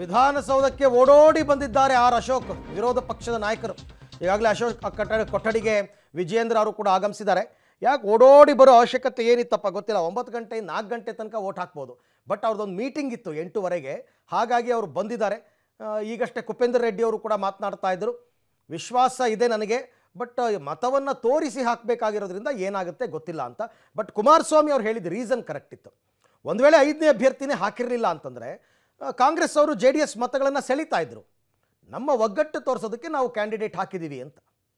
ವಿಧಾನಸೌಧಕ್ಕೆ ಓಡೋಡಿ ಬಂದಿದ್ದಾರೆ ಆರ್ ಅಶೋಕ್ ವಿರೋಧ ಪಕ್ಷದ ನಾಯಕರು ಈಗಾಗಲೇ ಅಶೋಕ್ ಕಟ್ಟಡ ಕೊಠಡಿಗೆ ವಿಜಯೇಂದ್ರ ಅವರು ಕೂಡ ಆಗಮಿಸಿದ್ದಾರೆ ಯಾಕೆ ಓಡೋಡಿ ಬರೋ ಅವಶ್ಯಕತೆ ಏನಿತ್ತಪ್ಪ ಗೊತ್ತಿಲ್ಲ ಒಂಬತ್ತು ಗಂಟೆ ನಾಲ್ಕು ಗಂಟೆ ತನಕ ಓಟ್ ಹಾಕ್ಬೋದು ಬಟ್ ಅವ್ರದ್ದೊಂದು ಮೀಟಿಂಗ್ ಇತ್ತು ಎಂಟೂವರೆಗೆ ಹಾಗಾಗಿ ಅವರು ಬಂದಿದ್ದಾರೆ ಆ, ಈಗಷ್ಟೇ ಕುಪೇಂದ್ರ ರೆಡ್ಡಿ ಅವರು ಕೂಡ ಮಾತನಾಡ್ತಾ ಇದ್ದರು ವಿಶ್ವಾಸ ಇದೆ ನನಗೆ ಬಟ್ ಮತವನ್ನು ತೋರಿಸಿ ಹಾಕಬೇಕಾಗಿರೋದ್ರಿಂದ ಏನಾಗುತ್ತೆ ಗೊತ್ತಿಲ್ಲ ಅಂತ ಬಟ್ ಕುಮಾರಸ್ವಾಮಿ ಅವ್ರು ಹೇಳಿದ ರೀಸನ್ ಕರೆಕ್ಟ್ ಇತ್ತು ಒಂದು ವೇಳೆ ಐದನೇ ಅಭ್ಯರ್ಥಿನೇ ಹಾಕಿರಲಿಲ್ಲ ಅಂತಂದರೆ ಕಾಂಗ್ರೆಸ್ ಅವರು ಜೆ ಡಿ ಎಸ್ ಮತಗಳನ್ನು ಸೆಳೀತಾ ಇದ್ರು ನಮ್ಮ ಒಗ್ಗಟ್ಟು ತೋರಿಸೋದಕ್ಕೆ ನಾವು ಕ್ಯಾಂಡಿಡೇಟ್ ಹಾಕಿದ್ದೀವಿ ಅಂತ